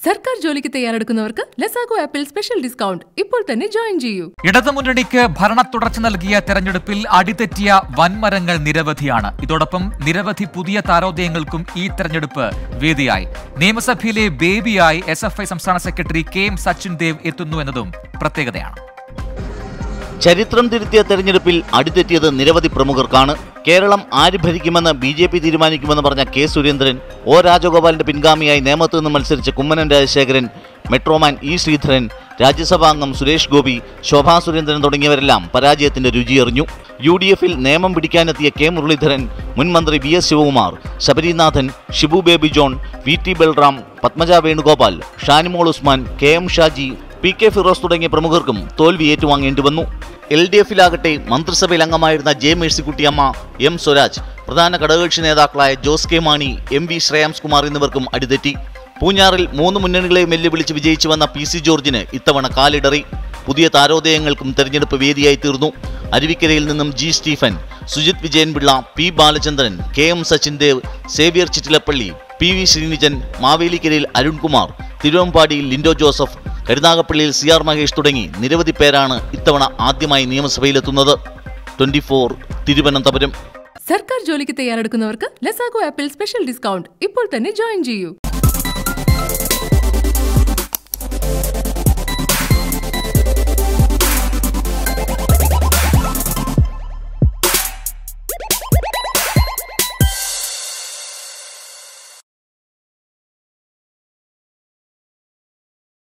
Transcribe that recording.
സർക്കാർ ജോലിക്ക് തയ്യാറെടുക്കുന്നവർക്ക് ലസാഗോ ആപ്പിൽ സ്പെഷ്യൽ ഡിസ്കൗണ്ട് ഇപ്പോൾ തന്നെ ജോയിൻ ചെയ്യൂ ഇടതുമുന്നണിക്ക് ഭരണ തുടർച്ച നൽകിയ തെരഞ്ഞെടുപ്പിൽ അടിതെറ്റിയ വൻമരങ്ങൾ നിരവധിയാണ് ഇതോടൊപ്പം നിരവധി പുതിയ താരോദയങ്ങൾക്കും ഈ തെരഞ്ഞെടുപ്പ് വേദിയായി നിയമസഭയിലെ ബേബിയായി എസ് എഫ് ഐ സംസ്ഥാന secretary K M Sachin Dev എത്തുന്നു എന്നതും പ്രത്യേകതയാണ് ചരിത്രം തിരുത്തിയ തെരഞ്ഞെടുപ്പിൽ അടിതെറ്റിയത് നിരവധി പ്രമുഖർക്കാണ് കേരളം ആര് ഭരിക്കുമെന്ന് ബി ജെ പി തീരുമാനിക്കുമെന്ന് പറഞ്ഞ കെ സുരേന്ദ്രൻ ഒ രാജഗോപാലിന്റെ പിൻഗാമിയായി നേമത്ത് നിന്ന് മത്സരിച്ച കുമ്മനം രാജശേഖരൻ മെട്രോമാൻ ഇ ശ്രീധരൻ രാജ്യസഭാംഗം സുരേഷ് ഗോപി ശോഭാ സുരേന്ദ്രൻ തുടങ്ങിയവരെല്ലാം പരാജയത്തിന്റെ രുചിയെറിഞ്ഞു യു ഡി എഫിൽ നിയമം പിടിക്കാനെത്തിയ കെ മുരളീധരൻ മുൻ മന്ത്രി V S Sivakumar Sabarinathan Shibu Baby John V T Balram Padmaja Venugopal Shanimol Usman K M Shaji P K Firoz തുടങ്ങിയ പ്രമുഖർക്കും തോൽവി ഏറ്റുവാങ്ങേണ്ടി വന്നു എൽ ഡി എഫിലാകട്ടെ മന്ത്രിസഭയിൽ അംഗമായിരുന്ന ജെ മേഴ്സിക്കുട്ടിയമ്മ എം സ്വരാജ് പ്രധാന ഘടകകക്ഷി നേതാക്കളായ ജോസ് കെ മാണി എം വി ശ്രേയാംസ് കുമാർ എന്നിവർക്കും അടിതെറ്റി പൂഞ്ഞാറിൽ മൂന്ന് മുന്നണികളെയും വെല്ലുവിളിച്ച് വിജയിച്ചു വന്ന പി സി ജോർജിന് ഇത്തവണ കാലിടറി പുതിയ താരോദയങ്ങൾക്കും തെരഞ്ഞെടുപ്പ് വേദിയായി തീർന്നു അരുവിക്കരയിൽ നിന്നും ജി സ്റ്റീഫൻ സുജിത് വിജയൻപിള്ള പി ബാലചന്ദ്രൻ കെ എം സച്ചിൻ ദേവ് സേവ്യർ ചിറ്റിലപ്പള്ളി പി വി ശ്രീനിജൻ മാവേലിക്കരയിൽ അരുൺകുമാർ തിരുവമ്പാടിയിൽ ലിൻഡോ ജോസഫ് കരുനാഗപ്പള്ളിയിൽ സി ആർ മഹേഷ് തുടങ്ങി നിരവധി പേരാണ് ഇത്തവണ ആദ്യമായി നിയമസഭയിലെത്തുന്നത് ട്വന്റി ഫോർ തിരുവനന്തപുരം സർക്കാർ ജോലിക്ക് തയ്യാറെടുക്കുന്നവർക്ക് ലസാഗോ ആപ്പിൽ സ്പെഷ്യൽ ഡിസ്കൗണ്ട് ഇപ്പോൾ തന്നെ ജോയിൻ ചെയ്യൂ